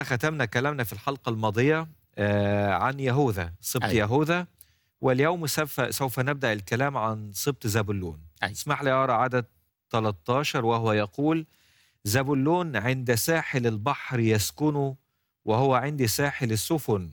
ختمنا كلامنا في الحلقة الماضية آه، عن يهوذا سبط أيوة. يهوذا واليوم سوف, سوف نبدأ الكلام عن سبط زبلون أيوة. اسمح لي أرى عدد 13 وهو يقول زبلون عند ساحل البحر يسكن وهو عند ساحل السفن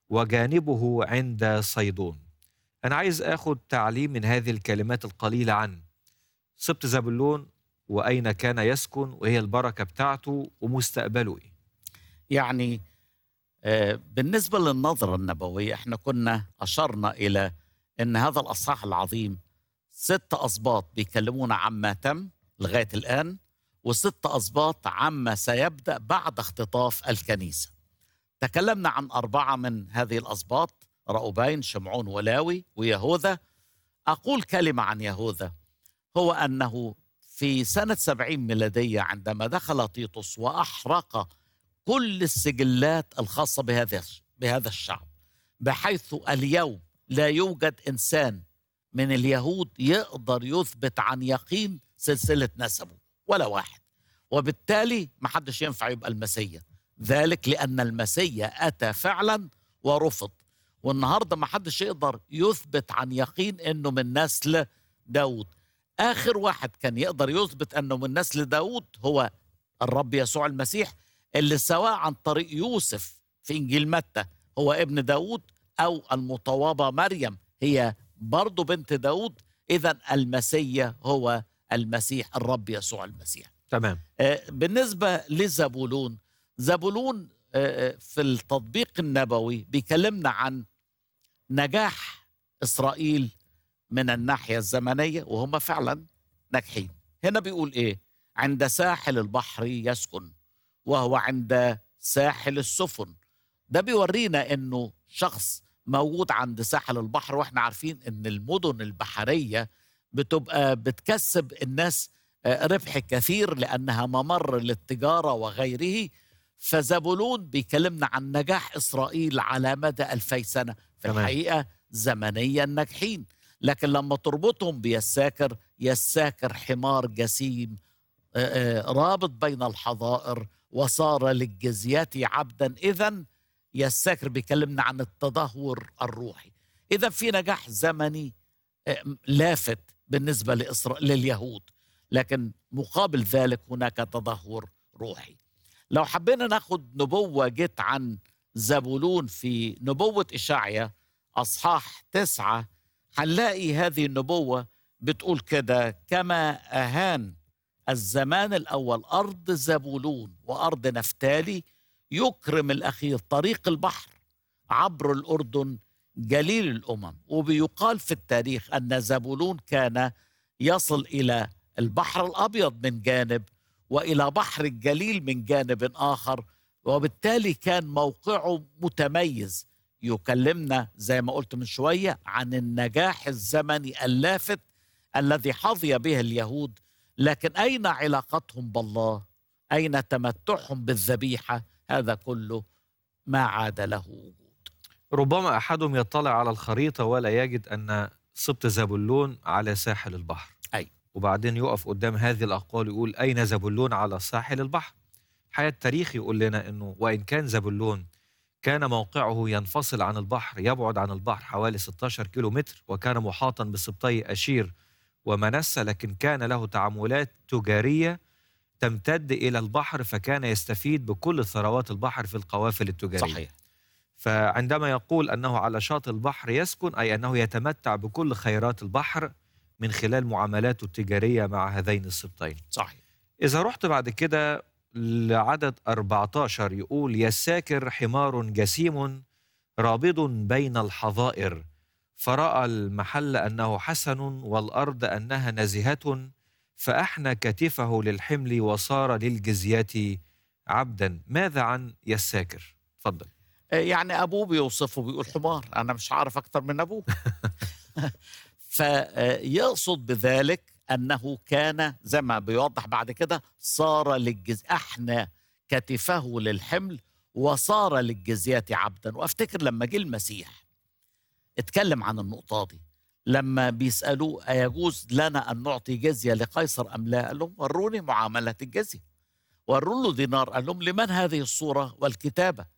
وجانبه عند صيدون أنا عايز أخذ تعليم من هذه الكلمات القليلة عن سبط زبلون وأين كان يسكن وهي البركة بتاعته ومستقبله إيه يعني آه، بالنسبة للنظرة النبوية احنا كنا أشرنا إلى أن هذا الأصحاح العظيم ست أسباط بيكلمونا عما تم لغاية الآن وست أسباط عما سيبدأ بعد اختطاف الكنيسة تكلمنا عن أربعة من هذه الأسباط رأوبين شمعون ولاوي ويهوذا أقول كلمة عن يهوذا هو أنه في سنة سبعين ميلادية عندما دخل تيطس وأحرق كل السجلات الخاصة بهذا بهذا الشعب بحيث اليوم لا يوجد إنسان من اليهود يقدر يثبت عن يقين سلسلة نسبه ولا واحد وبالتالي ما حدش ينفع يبقى المسيا ذلك لأن المسيا أتى فعلا ورفض والنهاردة ما حدش يقدر يثبت عن يقين أنه من نسل داود آخر واحد كان يقدر يثبت أنه من نسل داود هو الرب يسوع المسيح اللي سواء عن طريق يوسف في إنجيل متى هو ابن داود أو المطوبة مريم هي برضه بنت داود إذا المسيا هو المسيح الرب يسوع المسيح تمام آه، بالنسبة لزبولون زبولون آه، آه، في التطبيق النبوي بيكلمنا عن نجاح إسرائيل من الناحية الزمنية وهم فعلا ناجحين هنا بيقول إيه عند ساحل البحر يسكن وهو عند ساحل السفن ده بيورينا انه شخص موجود عند ساحل البحر واحنا عارفين ان المدن البحريه بتبقى بتكسب الناس آه، ربح كثير لانها ممر للتجاره وغيره فزبولون بيكلمنا عن نجاح اسرائيل على مدى ألفي سنه في تمام. الحقيقه زمنيا ناجحين لكن لما تربطهم بيساكر يساكر حمار جسيم آه، آه، رابط بين الحظائر وصار للجزيات عبدا اذا يساكر بيكلمنا عن التدهور الروحي اذا في نجاح زمني آه، لافت بالنسبه لإسرائيل لليهود لكن مقابل ذلك هناك تدهور روحي لو حبينا ناخد نبوه جت عن زبولون في نبوه اشعيا اصحاح تسعه هنلاقي هذه النبوه بتقول كده كما اهان الزمان الأول أرض زبولون وأرض نفتالي يكرم الأخير طريق البحر عبر الأردن جليل الأمم وبيقال في التاريخ أن زبولون كان يصل إلى البحر الأبيض من جانب وإلى بحر الجليل من جانب آخر وبالتالي كان موقعه متميز يكلمنا زي ما قلت من شوية عن النجاح الزمني اللافت الذي حظي به اليهود لكن أين علاقتهم بالله أين تمتعهم بالذبيحة هذا كله ما عاد له وجود ربما أحدهم يطلع على الخريطة ولا يجد أن سبط زبلون على ساحل البحر أي. وبعدين يقف قدام هذه الأقوال يقول أين زبلون على ساحل البحر حياة التاريخ يقول لنا أنه وإن كان زبلون كان موقعه ينفصل عن البحر يبعد عن البحر حوالي 16 كيلو متر وكان محاطا بسبطي أشير ومنسى لكن كان له تعاملات تجارية تمتد إلى البحر فكان يستفيد بكل ثروات البحر في القوافل التجارية صحيح فعندما يقول أنه على شاطئ البحر يسكن أي أنه يتمتع بكل خيرات البحر من خلال معاملاته التجارية مع هذين السبطين صحيح إذا رحت بعد كده لعدد 14 يقول يساكر حمار جسيم رابض بين الحظائر فرأى المحل أنه حسن والأرض أنها نزهة فأحنى كتفه للحمل وصار للجزيات عبدا ماذا عن يساكر؟ تفضل آه، يعني أبوه بيوصفه بيقول حمار أنا مش عارف أكتر من أبوه فيقصد بذلك أنه كان زي ما بيوضح بعد كده صار للجز أحنى كتفه للحمل وصار للجزيات عبدا وأفتكر لما جه المسيح اتكلم عن النقطة دي لما بيسألوه أيجوز لنا أن نعطي جزية لقيصر أم لا قال لهم وروني معاملة الجزية وروا له دينار قال لهم لمن هذه الصورة والكتابة